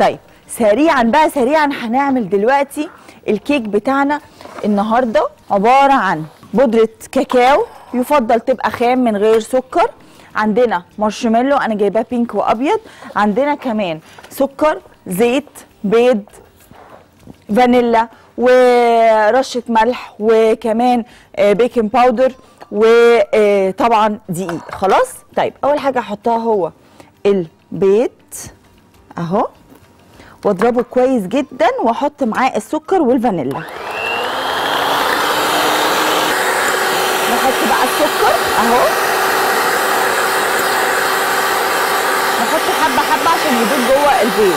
طيب سريعا بقى سريعا هنعمل دلوقتي الكيك بتاعنا النهارده عباره عن بودره كاكاو يفضل تبقى خام من غير سكر عندنا مارشميلو انا جايباه بينك وابيض عندنا كمان سكر زيت بيض فانيلا ورشه ملح وكمان آه، بيكنج باودر وطبعا دقيق خلاص طيب اول حاجه احطها هو البيض اهو واضربه كويس جدا واحط معاه السكر والفانيلا نحط بقى السكر اهو نحط حبه حبه عشان يدوب جوه البيض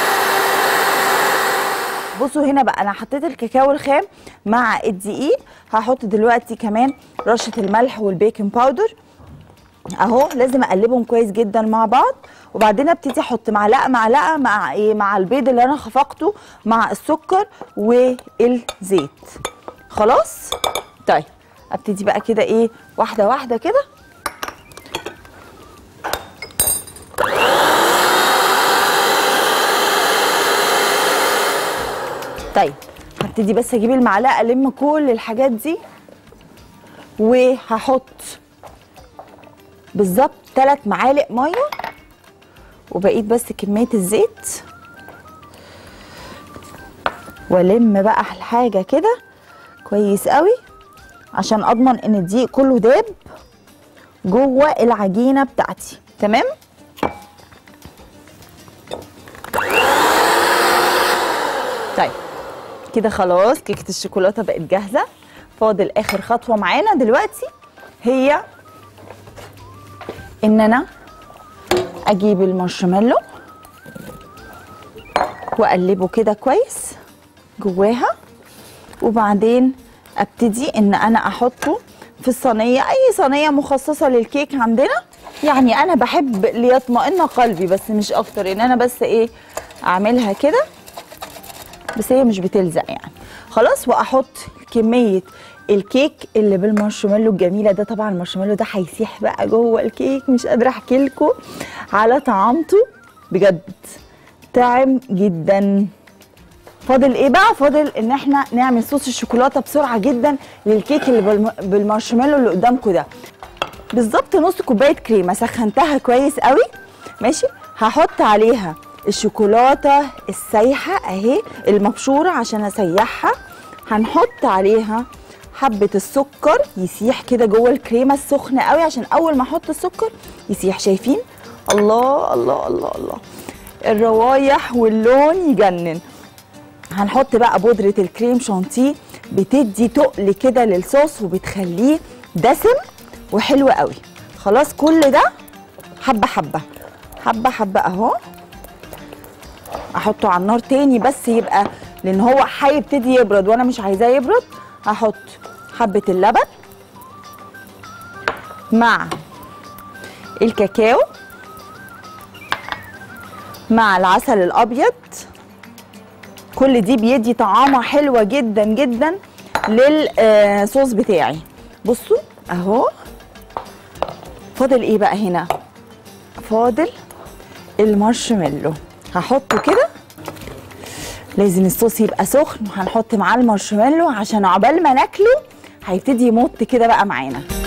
بصوا هنا بقى انا حطيت الكاكاو الخام مع الدقيق هحط دلوقتي كمان رشه الملح والبيكنج باودر اهو لازم اقلبهم كويس جدا مع بعض وبعدين ابتدي احط معلقه معلقه مع ايه مع البيض اللي انا خفقته مع السكر والزيت خلاص طيب ابتدي بقى كده ايه واحده واحده كده طيب هبتدي بس اجيب المعلقه الم كل الحاجات دي وهحط بالظبط ثلاث معالق ميه وبقيت بس كميه الزيت والم بقى الحاجه كده كويس قوي عشان اضمن ان الدقيق كله داب جوه العجينه بتاعتي تمام طيب كده خلاص كيكه الشوكولاته بقت جاهزه فاضل اخر خطوه معانا دلوقتي هي ان انا اجيب المارشميلو واقلبه كده كويس جواها وبعدين ابتدي ان انا احطه في الصينيه اي صينيه مخصصه للكيك عندنا يعني انا بحب ليطمئن قلبي بس مش اكتر ان انا بس ايه اعملها كده بس هي مش بتلزق يعني خلاص واحط كميه الكيك اللي بالمارشميلو الجميله ده طبعا المارشميلو ده هيسيح بقى جوه الكيك مش قادره احكي لكم على طعامته بجد طعم جدا فاضل ايه بقى فاضل ان احنا نعمل صوص الشوكولاته بسرعه جدا للكيك اللي بالم- بالمارشميلو اللي قدامكم ده بالظبط نص كوبايه كريمه سخنتها كويس قوي ماشي هحط عليها الشوكولاته السايحه اهي المبشوره عشان اسيحها هنحط عليها حبه السكر يسيح كده جوه الكريمه السخنه قوي عشان اول ما احط السكر يسيح شايفين الله الله الله الله الروايح واللون يجنن هنحط بقى بودرة الكريم شانتيه بتدي تقل كده للصوص وبتخليه دسم وحلو قوي خلاص كل ده حبة حبة حبة حبة اهو احطه على النار تاني بس يبقى لان هو هيبتدي يبرد وانا مش عايزاه يبرد هحط حبة اللبن مع الكاكاو مع العسل الابيض كل دي بيدي طعامه حلوه جدا جدا للصوص بتاعي بصوا اهو فاضل ايه بقى هنا فاضل المارشميلو هحطه كده لازم الصوص يبقى سخن وهنحط معاه المارشميلو عشان عقبال ما ناكله هيبتدي يمط كده بقى معانا